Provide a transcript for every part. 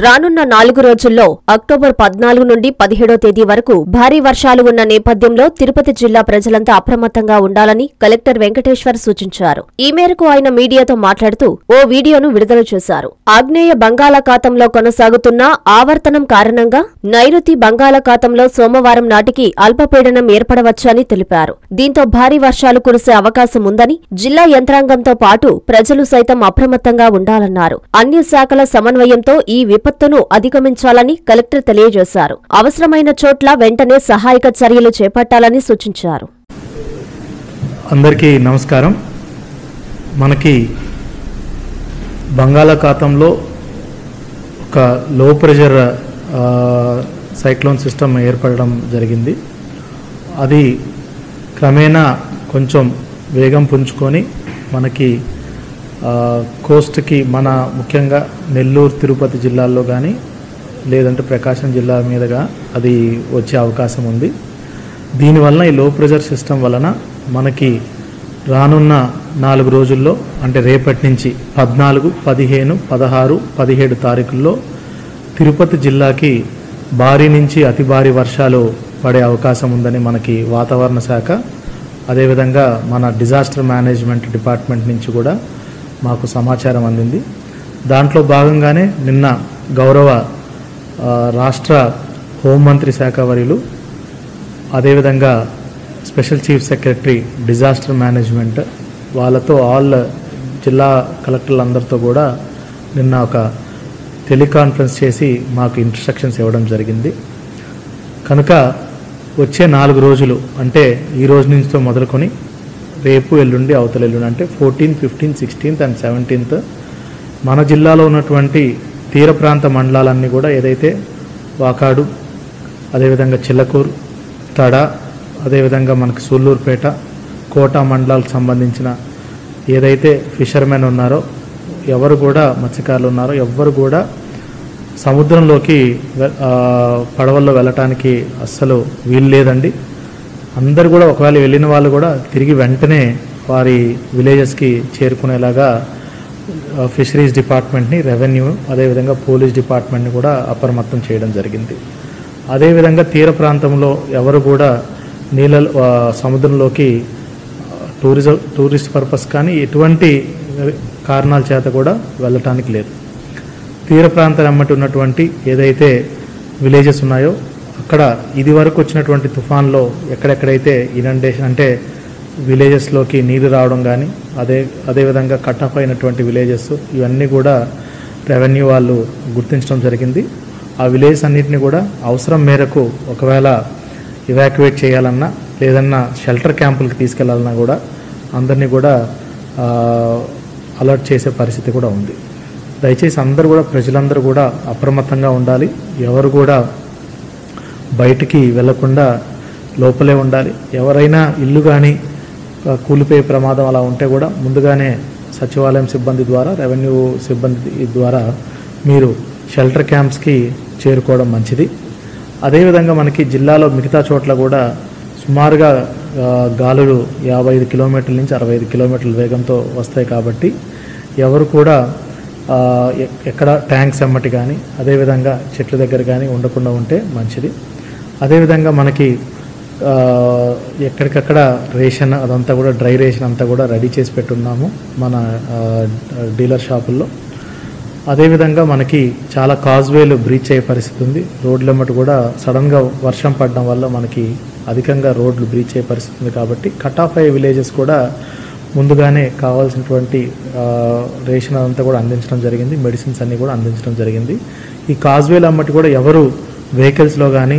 రానున్న నాలుగు రోజుల్లో అక్టోబర్ పద్నాలుగు నుండి పదిహేడో తేదీ వరకు భారీ వర్షాలు ఉన్న నేపథ్యంలో తిరుపతి జిల్లా ప్రజలంతా అప్రమత్తంగా ఉండాలని కలెక్టర్ వెంకటేశ్వర్ సూచించారు ఈ మేరకు ఆయన మీడియాతో మాట్లాడుతూ ఓ వీడియోను విడుదల చేశారు ఆగ్నేయ బంగాళాఖాతంలో కొనసాగుతున్న ఆవర్తనం కారణంగా నైరుతి బంగాళాఖాతంలో సోమవారం నాటికి అల్పపీడనం ఏర్పడవచ్చని తెలిపారు దీంతో భారీ వర్షాలు కురిసే అవకాశం ఉందని జిల్లా యంత్రాంగంతో పాటు ప్రజలు సైతం అప్రమత్తంగా ఉండాలన్నారు అన్ని శాఖల సమన్వయంతో ఈ విపత్తును అధిగమించాలని కలెక్టర్ తెలియజేశారు అవసరమైన చోట్ల వెంటనే సహాయక చర్యలు చేపట్టాలని సూచించారు అందరికీ నమస్కారం మనకి బంగాళాఖాతంలో ఒక లో ప్రెషర్ ఆ, సైక్లోన్ సిస్టమ్ ఏర్పడడం జరిగింది అది క్రమేణా కొంచెం వేగం పుంజుకొని మనకి ఆ, కోస్ట్కి మన ముఖ్యంగా నెల్లూరు తిరుపతి జిల్లాల్లో కానీ లేదంటే ప్రకాశం జిల్లా మీదుగా అది వచ్చే అవకాశం ఉంది దీనివలన ఈ లో ప్రెషర్ సిస్టమ్ వలన మనకి రానున్న నాలుగు రోజుల్లో అంటే రేపటి నుంచి పద్నాలుగు పదిహేను పదహారు పదిహేడు తారీఖుల్లో తిరుపతి జిల్లాకి భారీ నుంచి అతి భారీ వర్షాలు పడే అవకాశం ఉందని మనకి వాతావరణ శాఖ అదేవిధంగా మన డిజాస్టర్ మేనేజ్మెంట్ డిపార్ట్మెంట్ నుంచి కూడా మాకు సమాచారం అందింది దాంట్లో భాగంగానే నిన్న గౌరవ ఆ, రాష్ట్ర హోంమంత్రి శాఖ వర్యులు అదేవిధంగా special chief secretary disaster management వాళ్ళతో ఆల్ జిల్లా కలెక్టర్లందరితో కూడా నిన్న ఒక టెలికాన్ఫరెన్స్ చేసి మాకు ఇన్స్ట్రక్షన్స్ ఇవ్వడం జరిగింది కనుక వచ్చే నాలుగు రోజులు అంటే ఈ రోజు నుంచితో మొదలుకొని రేపు ఎల్లుండి అవతల ఎల్లుండి అంటే fourteen fifteen sixteenth and seventeenth మన జిల్లాలో ఉన్నటువంటి తీర ప్రాంత మండలాలన్నీ కూడా ఏదైతే వాకాడు అదేవిధంగా చిల్లకూరు తడ అదేవిధంగా మనకి సూళ్ళూరుపేట కోట మండలాలకు సంబంధించిన ఏదైతే ఫిషర్మెన్ ఉన్నారో ఎవరు కూడా మత్స్యకారులు ఉన్నారో ఎవ్వరు కూడా సముద్రంలోకి వె- ఆ, పడవల్లో వెళ్ళటానికి అస్సలు వీలు లేదండి అందరు కూడా ఒకవేళ వెళ్ళిన వాళ్ళు కూడా తిరిగి వెంటనే వారి విలేజెస్కి చేరుకునేలాగా ఆ, ఫిషరీస్ డిపార్ట్మెంట్ని రెవెన్యూ అదేవిధంగా పోలీస్ డిపార్ట్మెంట్ని కూడా అప్రమత్తం చేయడం జరిగింది అదేవిధంగా తీర ప్రాంతంలో ఎవరు కూడా నీళ్ళ ఆ, సముద్రంలోకి టూరిజం టూరిస్ట్ పర్పస్ కానీ ఎటువంటి కారణాల చేత కూడా వెళ్ళటానికి లేదు తీర ప్రాంతం వెంబటి ఉన్నటువంటి ఏదైతే విలేజెస్ ఉన్నాయో అక్కడ ఇది వరకు వచ్చినటువంటి తుఫాన్లో ఎక్కడెక్కడైతే ఇనండేషన్ అంటే విలేజెస్లోకి నీరు రావడం కానీ అదే అదేవిధంగా కట్టప్ అయినటువంటి విలేజెస్ ఇవన్నీ కూడా రెవెన్యూ వాళ్ళు గుర్తించడం జరిగింది ఆ విలేజెస్ అన్నింటినీ కూడా అవసరం మేరకు ఒకవేళ ఇవాక్యువేట్ చేయాలన్నా లేదన్నా షెల్టర్ క్యాంపులకి తీసుకెళ్లాలన్నా కూడా అందరినీ కూడా ఆ, అలర్ట్ చేసే పరిస్థితి కూడా ఉంది దయచేసి అందరూ కూడా ప్రజలందరూ కూడా అప్రమత్తంగా ఉండాలి ఎవరు కూడా బయటికి వెళ్లకుండా లోపలే ఉండాలి ఎవరైనా ఇల్లు కానీ కూలిపోయే ప్రమాదం అలా ఉంటే కూడా ముందుగానే సచివాలయం సిబ్బంది ద్వారా రెవెన్యూ సిబ్బంది ద్వారా మీరు షెల్టర్ క్యాంప్స్కి చేరుకోవడం మంచిది అదేవిధంగా మనకి జిల్లాలో మిగతా చోట్ల కూడా సుమారుగా ఆ, గాలులు యాభై ఐదు కిలోమీటర్ల నుంచి అరవై ఐదు కిలోమీటర్ల వేగంతో వస్తాయి కాబట్టి ఎవరు కూడా ఆ, ఎ- ఎక్కడ ట్యాంక్స్ ఎమ్మటి కానీ అదేవిధంగా చెట్ల దగ్గర కానీ ఉండకుండా ఉంటే మంచిది అదేవిధంగా మనకి ఆ, ఎక్కడికక్కడ రేషన్ అదంతా కూడా డ్రై రేషన్ అంతా కూడా రెడీ చేసి పెట్టున్నాము మన ఆ, డీలర్ షాపుల్లో అదేవిధంగా మనకి చాలా కాజ్వేలు బ్రీచ్ అయ్యే పరిస్థితి ఉంది రోడ్ల ఎమ్మటి కూడా సడన్గా వర్షం పడడం వల్ల మనకి అధికంగా రోడ్లు బ్రీచ్ అయ్యే పరిస్థితి ఉంది కాబట్టి కట్ ఆఫ్ అయ్యే విలేజెస్ కూడా ముందుగానే కావాల్సినటువంటి ఆ, రేషన్ అదంతా కూడా అందించడం జరిగింది మెడిసిన్స్ అన్నీ కూడా అందించడం జరిగింది ఈ కాజ్వేలు అమ్మటి కూడా ఎవరు వెహికల్స్లో కానీ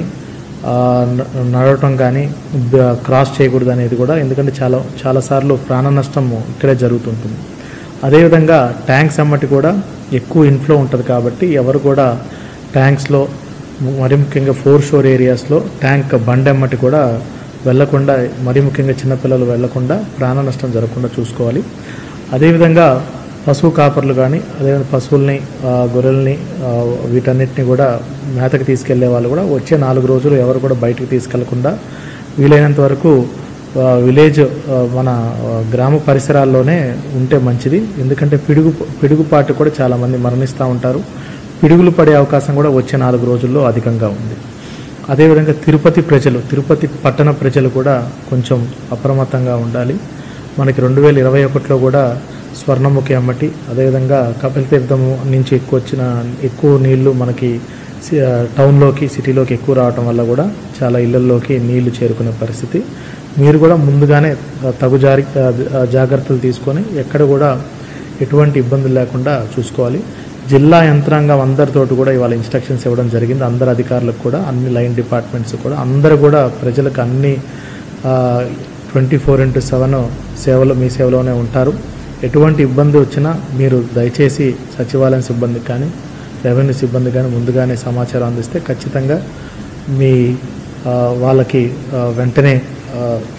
నడవటం కానీ బ- క్రాస్ చేయకూడదు అనేది కూడా ఎందుకంటే చాలా చాలాసార్లు ప్రాణ నష్టం ఇక్కడే జరుగుతుంటుంది అదేవిధంగా ట్యాంక్స్ అమ్మటి కూడా ఎక్కువ ఇన్ఫ్లో ఉంటుంది కాబట్టి ఎవరు కూడా ట్యాంక్స్లో మరి ముఖ్యంగా ఫోర్ షోర్ ఏరియాస్లో ట్యాంక్ బండెమ్మటి కూడా వెళ్లకుండా మరి ముఖ్యంగా చిన్నపిల్లలు వెళ్లకుండా ప్రాణ నష్టం జరగకుండా చూసుకోవాలి అదేవిధంగా పశువు కాపర్లు కానీ అదేవిధంగా పశువుల్ని ఆ, గొర్రెల్ని ఆ, వీటన్నిటిని కూడా మేతకి తీసుకెళ్లే వాళ్ళు కూడా వచ్చే నాలుగు రోజులు ఎవరు కూడా బయటకు తీసుకెళ్లకుండా వీలైనంత వరకు ఆ, విలేజ్ ఆ, మన ఆ, గ్రామ పరిసరాల్లోనే ఉంటే మంచిది ఎందుకంటే పిడుగు పిడుగుపాటు కూడా చాలామంది మరణిస్తూ ఉంటారు పిడుగులు పడే అవకాశం కూడా వచ్చే నాలుగు రోజుల్లో అధికంగా ఉంది అదేవిధంగా తిరుపతి ప్రజలు తిరుపతి పట్టణ ప్రజలు కూడా కొంచెం అప్రమత్తంగా ఉండాలి మనకి రెండు వేల ఇరవై ఒకటిలో కూడా స్వర్ణముఖి అమ్మటి అదేవిధంగా కపిల తీర్థం నుంచి ఎక్కువ వచ్చిన ఎక్కువ నీళ్లు మనకి సి- ఆ, టౌన్లోకి సిటీలోకి ఎక్కువ రావటం వల్ల కూడా చాలా ఇళ్లల్లోకి నీళ్లు చేరుకునే పరిస్థితి మీరు కూడా ముందుగానే ఆ, తగు జారి ఆ, ఆ, జాగ్రత్తలు తీసుకొని ఎక్కడ కూడా ఎటువంటి ఇబ్బందులు లేకుండా చూసుకోవాలి జిల్లా యంత్రాంగం అందరితోటి కూడా ఇవాళ ఇన్స్ట్రక్షన్స్ ఇవ్వడం జరిగింది అందరు అధికారులకు కూడా అన్ని లైన్ డిపార్ట్మెంట్స్ కూడా అందరూ కూడా ప్రజలకు అన్ని ట్వంటీ ఫోర్ ఇంటూ సెవెన్ సేవలు మీ సేవలోనే ఉంటారు ఎటువంటి ఇబ్బంది వచ్చినా మీరు దయచేసి సచివాలయం సిబ్బందికి కానీ రెవెన్యూ సిబ్బంది కానీ ముందుగానే సమాచారం అందిస్తే ఖచ్చితంగా మీ ఆ, వాళ్ళకి ఆ, వెంటనే ఆ,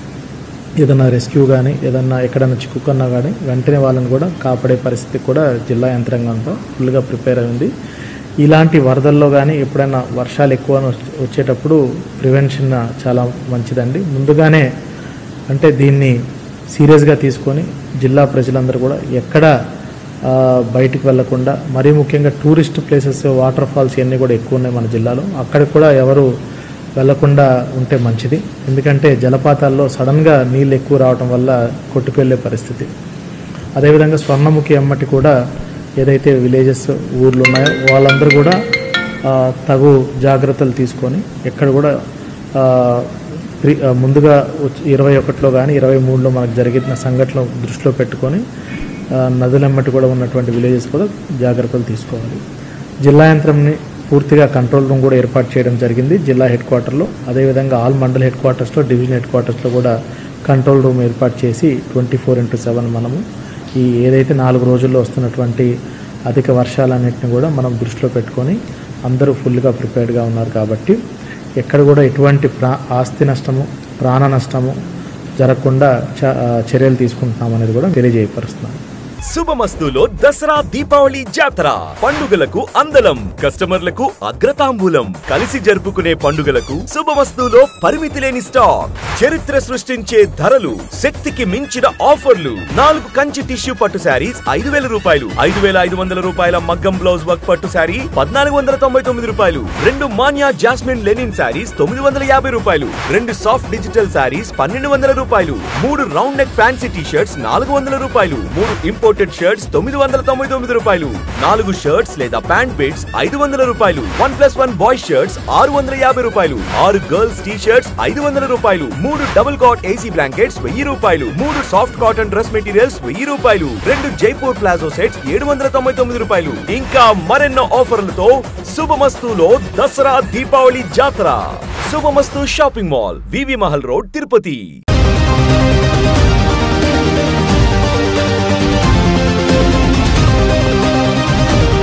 ఏదైనా రెస్క్యూ కానీ ఏదన్నా ఎక్కడైనా చిక్కుకున్నా కానీ వెంటనే వాళ్ళని కూడా కాపాడే పరిస్థితి కూడా జిల్లా యంత్రాంగంతో ఫుల్గా ప్రిపేర్ అయింది ఇలాంటి వరదల్లో కానీ ఎప్పుడైనా వర్షాలు ఎక్కువ వచ్చేటప్పుడు ప్రివెన్షన్ చాలా మంచిదండి ముందుగానే అంటే దీన్ని సీరియస్గా తీసుకొని జిల్లా ప్రజలందరూ కూడా ఎక్కడ ఆ, బయటికి వెళ్లకుండా మరీ ముఖ్యంగా టూరిస్ట్ ప్లేసెస్ వాటర్ ఫాల్స్ ఇవన్నీ కూడా ఎక్కువ ఉన్నాయి మన జిల్లాలో అక్కడికి కూడా ఎవరు వెళ్లకుండా ఉంటే మంచిది ఎందుకంటే జలపాతాల్లో సడన్గా నీళ్ళు ఎక్కువ రావడం వల్ల కొట్టుకెళ్లే పరిస్థితి అదేవిధంగా స్వర్ణముఖి అమ్మటి కూడా ఏదైతే విలేజెస్ ఊర్లు ఉన్నాయో వాళ్ళందరూ కూడా ఆ, తగు జాగ్రత్తలు తీసుకొని ఎక్కడ కూడా ఆ, ప్రి- ఆ, ముందుగా వచ్చి ఇరవై ఒకటిలో కానీ ఇరవై మూడులో మనకు జరిగిన సంఘటనలు దృష్టిలో పెట్టుకొని ఆ, నదులెమ్మటి కూడా ఉన్నటువంటి విలేజెస్ కూడా జాగ్రత్తలు తీసుకోవాలి జిల్లా యంత్రంని పూర్తిగా కంట్రోల్ రూమ్ కూడా ఏర్పాటు చేయడం జరిగింది జిల్లా హెడ్ క్వార్టర్లో అదేవిధంగా ఆల్ మండల్ హెడ్ క్వార్టర్స్లో డివిజన్ హెడ్ క్వార్టర్స్లో కూడా కంట్రోల్ రూమ్ ఏర్పాటు చేసి ట్వంటీ ఫోర్ ఇంటూ సెవెన్ మనము ఈ ఏదైతే నాలుగు రోజుల్లో వస్తున్నటువంటి అధిక వర్షాలన్నింటిని కూడా మనం దృష్టిలో పెట్టుకొని అందరూ ఫుల్గా ప్రిపేర్డ్గా ఉన్నారు కాబట్టి ఎక్కడ కూడా ఎటువంటి ప్రా ఆస్తి నష్టము ప్రాణ నష్టము జరగకుండా చ- ఆ, చర్యలు తీసుకుంటున్నామనేది కూడా తెలియజేయపరుస్తున్నాను శుభమస్తులో దసరా దీపావళి జాతర పండుగలకు అందలం కస్టమర్లకు అగ్రతాంబూలం కలిసి జరుపుకునే పండుగలకు శుభమస్తులో పరిమితి లేని స్టాక్ చరిత్ర సృష్టించే ధరలు శక్తికి మించిన ఆఫర్లు నాలుగు కంచి టిష్యూ పట్టు శారీస్ ఐదు వేల రూపాయలు ఐదు వేల ఐదు వందల రూపాయల మగ్గం బ్లౌజ్ వర్క్ పట్టు శారీ పద్నాలుగు వందల తొంభై తొమ్మిది రూపాయలు రెండు మాన్యా జాస్మిన్ లెనిన్ శారీస్ తొమ్మిది వందల యాభై రూపాయలు రెండు సాఫ్ట్ డిజిటల్ శారీస్ పన్నెండు వందల రూపాయలు మూడు round neck fancy T shirts నాలుగు వందల రూపాయలు మూడు ఇంపోర్టెడ్ షర్ట్స్ తొమ్మిది వందల తొంభై తొమ్మిది రూపాయలు నాలుగు షర్ట్స్ లేదా ప్యాంట్ బిట్స్ ఐదు వందల రూపాయలు one plus one boy shirts ఆరు వందల యాభై రూపాయలు ఆరు గర్ల్స్ టీ షర్ట్స్ ఐదు వందల రూపాయలు మూడు డబుల్ కాట్ ఏసీ బ్లాంకెట్స్ వెయ్యి రూపాయలు మూడు సాఫ్ట్ కాటన్ డ్రెస్ మెటీరియల్స్ వెయ్యి రూపాయలు రెండు జైపూర్ ప్లాజో సెట్స్ ఏడు వందల తొంభై తొమ్మిది రూపాయలు ఇంకా మరెన్నో ఆఫర్లతో శుభమస్తులో Dasara Deepavali Jatara Subhamastu shopping mall VV Mahal road Tirupati